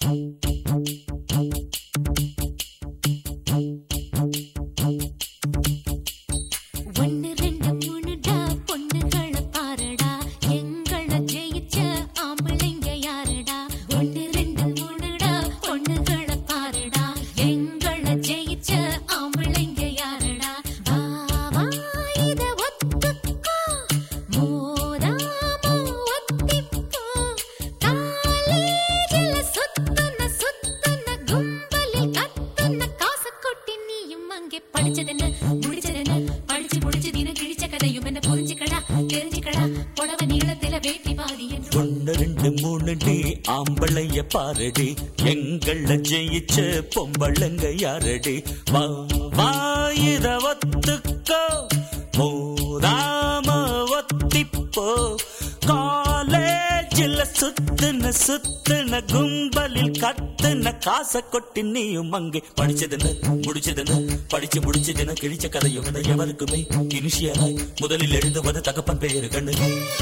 ஒன்னு ரெண்டு மூணுடா பொண்ணுகளை பாருடா எங்களை ஜெயிச்ச ஆம்பளைங்க யாருடா ஒன்னு ரெண்டு மூணுடா பொண்ணுகளை பாருடா எங்களை ஜெயிச்ச ஆம்பளைங்க யாருடா வா வா இத ஒத்துக்கோ மோதாம ஒத்திப்போ காலேஜில சுத்துன சுத்துன கும்பலில் கத்துன காசு கொட்டி நீயும் அங்கே படிச்சதென்ன முடிச்சதென்ன படிச்சு முடிச்சு தினம் கிழிச்ச கதையும் என்ன புரிஞ்சுக்கடா தெரிஞ்சுக்கடா புடவ நீளத்தில வேட்டி பாதி என்று ஒன்னு ரெண்டு மூணு டி ஆம்பளைய பாரடி எங்கள ஜெயிச்ச பொம்பளைங்க யாரடி வா வா இத ஒத்துக்கோ மோதாம ஒத்திப்போ காலேஜில் சுத்துன சுத்துன கும்பலில் கத்துன காசை கொட்டி நீயும் அங்கே படிச்சதுன்னு முடிச்சதுன்னு படிச்சு முடிச்சதுன்னு கிழிச்ச கதையும் என எவருக்குமே இனிஷியலாய் முதலில் எழுதுவது தகப்பன் பெயரு கண்ணு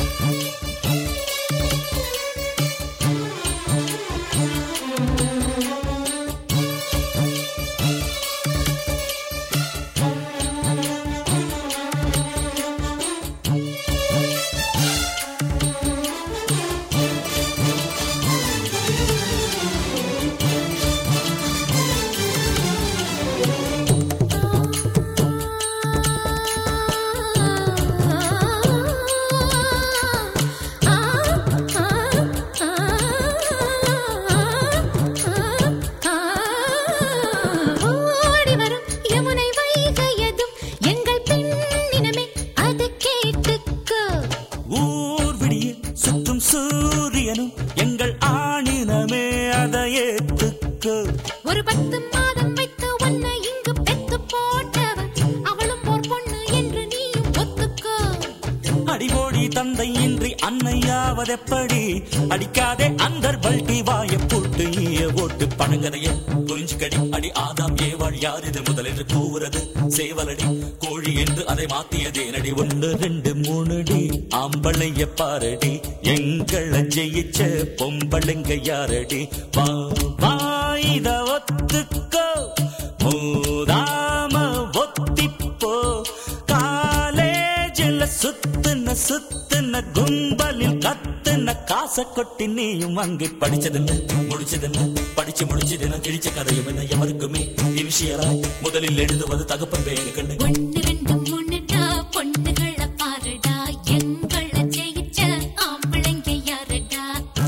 ஓடி வரும் யமுனை வைகையதும் எங்கள் பெண்ணினமே அதை கேட்டுக்கோ ஊர் விடிய சுற்றும் சூரியனும் எங்கள் ஆணினமே அதை ஏத்துக்கு ஒரு பத்து மாதம் வைத்து உன்னை இங்கு பெத்து போட்டவன் அவளும் ஓர் பொண்ணு என்று நீயும் ஒத்துக்கோ அடிபோடி தந்தை இன்றி அன்னையாவதெப்படி அடிக்காதே அந்த பல்டி வாய போட்டு ஈய ஓட்டு பணங்கதைய புரிஞ்சுக்கடி அடி ஆதாம் ஏவாள் யார் இது முதல் என்று கூவுறது சேவலடி கோழி என்று அதை மாத்தியதே நடி ஒன்று ரெண்டு மூணு டி ஆம்பளைய பாரடி எங்களை ஜெயிச்ச பொம்பளைங்க யாரடி வா வா இத ஒத்துக்கோ மூதாம ஒத்திப்போ காலேஜில் சுத்துன சுத்துன கும்பலில் கத்துன காசை கொட்டி நீயும் அங்கே படிச்சதுன்னு முடிச்சதுன்னு படிச்சு முடிச்சதுன்னு கிழிச்ச கதையும் என்ன எவருக்குமே இனிஷியலாய் முதலில் எழுதுவது தகப்பன் பேரு கண்ணு ஒன்னு ரெண்டு மூணுடா பொண்ணுகளை பாருடா எங்களை ஜெயிச்ச ஆம்பளைங்க யாருடா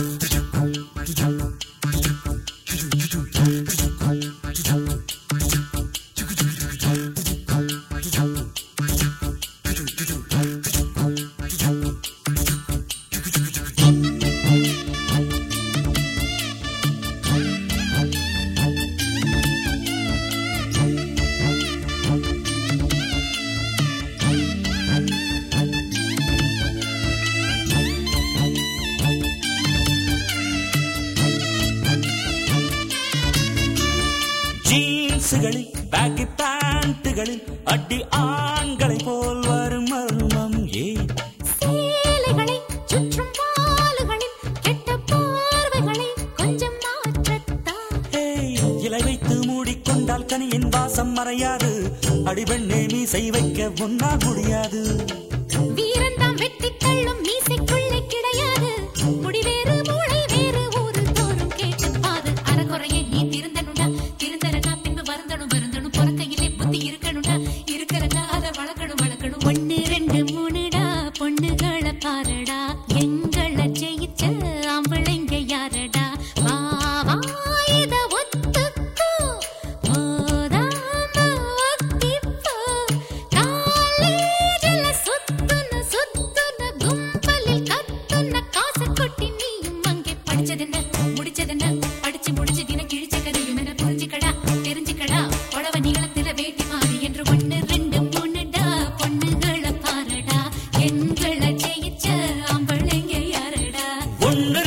ஜீன்ஸுகளில் பேக்கி பேண்ட்டுகளில் அடி ஆண்களை போல் வரும் மர்மம் ஏன் சேலைகளை சுற்றும் வாளுகளில் கெட்ட பார்வைகளை கொஞ்சம் மாற்றத்தான் ஏய், இலை வைத்து மூடிக்கொண்டால் கனியின் வாசம் மறையாது அடிபெண்ணே மீசை வைக்க உன்னால் முடியாது வீரன்தான் வெட்டி தள்ளும் மீசைக்குள்ளே கிடையாது முடி வேறு மூளை வேறு ஊரு தோறும் கேட்டு பாரு அறகுறையே நீ திருந்தனுடா திருந்தரனா பின்பு வருந்தணும் வருந்தணும் பொறக்கையிலே புத்தி இருக்கணும்டா இருக்கிறனா அதை வளர்க்கணும் வளர்க்கணும் ஒன்னு ரெண்டு மூணுடா பொண்ணுகளை பாருடா எங்களை ஜெயிச்ச ஆம்பளைங்க யாரடா வா வா இத ஒத்துக்கோ மோதாம ஒத்திப்போ காலேஜில சுத்துன சுத்துன கும்பலில் கத்துன காசை கொட்டி நீயும் அங்கே படிச்சதென்ன முடிச்சதென்ன படிச்சு முடிச்சு தின கிழிச்ச கதையும் என புரிஞ்சுக்கடா தெரிஞ்சுக்கடா புடவ நீளத்தில வேட்டி மாறி என்று ஒன்னு ரெண்டு மூணுடா பொண்ணுகளை பாருடா எங்களை ஜெயிச்ச ஆம்பளைங்க யாருடா ஒன்று